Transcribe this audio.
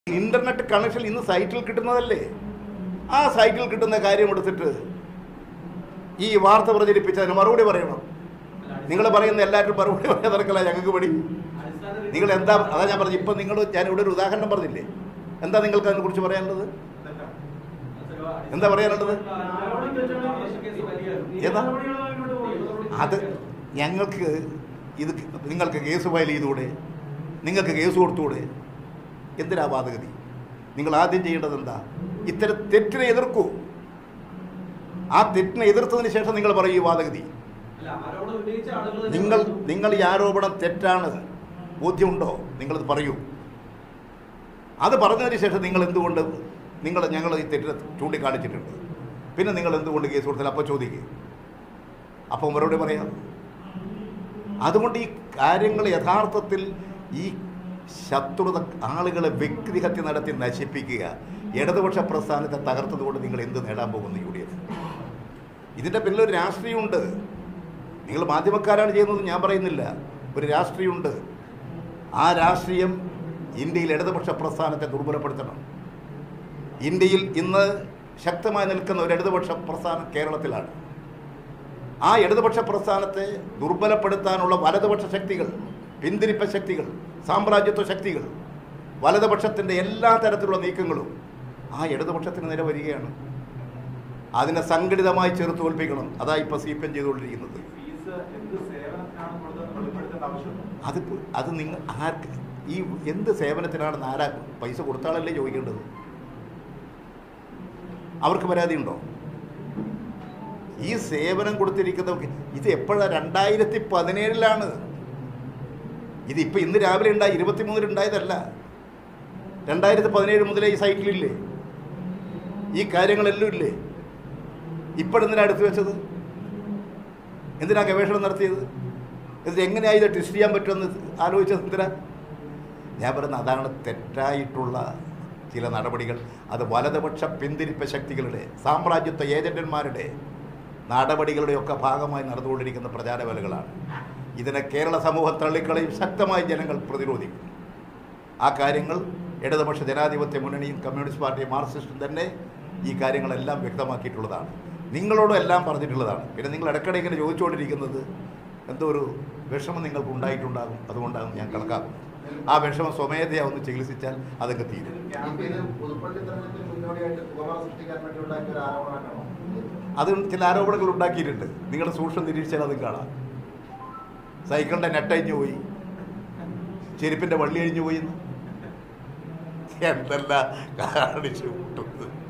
Internet connection ഇന്ന് സൈറ്റിൽ കിട്ടുന്നതല്ലേ ആ സൈറ്റിൽ കിട്ടുന്ന കാര്യം എടുത്തിട്ട് ഈ വാർത്ത പ്രചരിപ്പിച്ചതിന് മറുപടി പറയണം നിങ്ങൾ പറയുന്ന എല്ലാവരും മറുപടി പറയാൻ നടക്കല ഞങ്ങൾക്ക് പടി നിങ്ങൾ എന്താ അതാ ഞാൻ പറഞ്ഞു ഇപ്പം നിങ്ങൾ ഞാൻ ഇവിടെ ഒരു ഉദാഹരണം പറഞ്ഞില്ലേ എന്താ നിങ്ങൾക്ക് അതിനെക്കുറിച്ച് പറയാനുള്ളത് എന്താ പറയാനുള്ളത് ഏതാ അത് ഞങ്ങൾക്ക് ഇത് നിങ്ങൾക്ക് കേസ് ഫയൽ ചെയ്തുകൂടെ നിങ്ങൾക്ക് കേസ് കൊടുത്തുകൂടെ എന്തിനാ വാദഗതി നിങ്ങൾ ആദ്യം ചെയ്യേണ്ടത് എന്താ ഇത്തരം തെറ്റിനെ എതിർക്കൂ ആ തെറ്റിനെ എതിർത്തതിന് ശേഷം നിങ്ങൾ പറയൂ ഈ വാദഗതി നിങ്ങൾ നിങ്ങൾ ഈ ആരോപണം തെറ്റാണ് ബോധ്യമുണ്ടോ നിങ്ങളത് പറയൂ അത് പറഞ്ഞതിന് ശേഷം നിങ്ങൾ എന്തുകൊണ്ട് നിങ്ങൾ ഞങ്ങൾ ഈ തെറ്റിനെ ചൂണ്ടിക്കാണിച്ചിട്ടുണ്ട് പിന്നെ നിങ്ങൾ എന്തുകൊണ്ട് കേസ് കൊടുത്തില്ല അപ്പോൾ ചോദിക്കുക അപ്പോൾ മറുപടി പറയാം അതുകൊണ്ട് ഈ കാര്യങ്ങൾ യഥാർത്ഥത്തിൽ ഈ ശത്രുത ആളുകളെ വ്യക്തിഹത്യ നടത്തി നശിപ്പിക്കുക ഇടതുപക്ഷ പ്രസ്ഥാനത്തെ തകർത്തതുകൊണ്ട് നിങ്ങൾ എന്ത് നേടാൻ പോകുന്നു യു ഡി എഫ് ഇതിൻ്റെ പിന്നിൽ ഒരു രാഷ്ട്രീയമുണ്ട് നിങ്ങൾ മാധ്യമക്കാരാണ് ചെയ്യുന്നത് ഞാൻ പറയുന്നില്ല ഒരു രാഷ്ട്രീയമുണ്ട് ആ രാഷ്ട്രീയം ഇന്ത്യയിൽ ഇടതുപക്ഷ പ്രസ്ഥാനത്തെ ദുർബലപ്പെടുത്തണം ഇന്ത്യയിൽ ഇന്ന് ശക്തമായി നിൽക്കുന്ന ഒരു ഇടതുപക്ഷ പ്രസ്ഥാനം കേരളത്തിലാണ് ആ ഇടതുപക്ഷ പ്രസ്ഥാനത്തെ ദുർബലപ്പെടുത്താനുള്ള വലതുപക്ഷ ശക്തികൾ പിന്തിരിപ്പ ശക്തികൾ സാമ്രാജ്യത്വ ശക്തികൾ വലതുപക്ഷത്തിൻ്റെ എല്ലാ തരത്തിലുള്ള നീക്കങ്ങളും ആ ഇടതുപക്ഷത്തിന് നേരെ വരികയാണ് അതിനെ സംഘടിതമായി ചെറുത്ത് തോൽപ്പിക്കണം അതാ ഇപ്പോൾ സി പി എം ചെയ്തുകൊണ്ടിരിക്കുന്നത് ഫീസ് എന്ത് സേവനത്തിനാണ് കൊടുത്തതെന്ന് വെളിപ്പെടുത്തേണ്ട ആവശ്യമുണ്ടോ അത് അത് നിങ്ങൾ ആർക്ക് ഈ എന്ത് സേവനത്തിനാണെന്ന് ആരാ പൈസ കൊടുത്താളല്ലേ ചോദിക്കേണ്ടത് അവർക്ക് പരാതിയുണ്ടോ ഈ സേവനം കൊടുത്തിരിക്കുന്നവർക്ക് ഇത് എപ്പോഴാണ് രണ്ടായിരത്തി പതിനേഴിലാണ് ഇതിപ്പോൾ ഇന്ന് രാവിലെ ഉണ്ടായി ഇരുപത്തിമൂന്നിൽ ഉണ്ടായതല്ല രണ്ടായിരത്തി പതിനേഴ് മുതലേ ഈ സൈറ്റിലില്ലേ ഈ കാര്യങ്ങളെല്ലാം ഇല്ലേ ഇപ്പോഴെന്തിനാ എടുത്തു വെച്ചത് എന്തിനാ ഗവേഷണം നടത്തിയത് എന്നിട്ട് എങ്ങനെയാ ഇത് ടെസ്റ്റ് ചെയ്യാൻ പറ്റുമെന്ന് ആലോചിച്ചത് എന്തിനാ ഞാൻ പറയുന്നത് അതാണ് തെറ്റായിട്ടുള്ള ചില നടപടികൾ അത് വലതുപക്ഷ പിന്തിരിപ്പ ശക്തികളുടെ സാമ്രാജ്യത്വ ഏജന്റന്മാരുടെ നടപടികളുടെയൊക്കെ ഭാഗമായി നടന്നുകൊണ്ടിരിക്കുന്ന പ്രചാരവേലകളാണ് ഇതിനെ കേരള സമൂഹം തള്ളിക്കളയും ശക്തമായി ജനങ്ങൾ പ്രതിരോധിക്കും ആ കാര്യങ്ങൾ ഇടതുപക്ഷ ജനാധിപത്യ മുന്നണിയും കമ്മ്യൂണിസ്റ്റ് പാർട്ടിയും മാർക്സിസ്റ്റും തന്നെ ഈ കാര്യങ്ങളെല്ലാം വ്യക്തമാക്കിയിട്ടുള്ളതാണ് നിങ്ങളോടും എല്ലാം പറഞ്ഞിട്ടുള്ളതാണ് പിന്നെ നിങ്ങൾ ഇടയ്ക്കിടെ ഇങ്ങനെ ചോദിച്ചുകൊണ്ടിരിക്കുന്നത് എന്തോ ഒരു വിഷമം നിങ്ങൾക്ക് ഉണ്ടായിട്ടുണ്ടാകും അതുകൊണ്ടാണ് ഞാൻ കണക്കാക്കുന്നത് ആ വിഷമം സ്വമേധയാ ഒന്ന് ചികിത്സിച്ചാൽ അതൊക്കെ തീരും ക്യാമ്പയിന് പുതുപ്പള്ളി തെരഞ്ഞെടുപ്പിന് മുന്നോടിയായിട്ട് പുകമറ സൃഷ്ടിക്കാൻ വേണ്ടി ഉണ്ടാക്കിയ ഒരു ആരോപണമാണോ അത് ചില ആരോപണങ്ങൾ ഉണ്ടാക്കിയിട്ടുണ്ട് നിങ്ങളുടെ സൂക്ഷ്മം നിരീക്ഷിച്ചാൽ അതും കാണാം സൈക്കിളിൻ്റെ നെട്ടഴിഞ്ഞു പോയി ചെരുപ്പിൻ്റെ വള്ളി അഴിഞ്ഞു പോയി എന്ന്. എന്തെല്ലാം കാണിച്ചു വിട്ടത്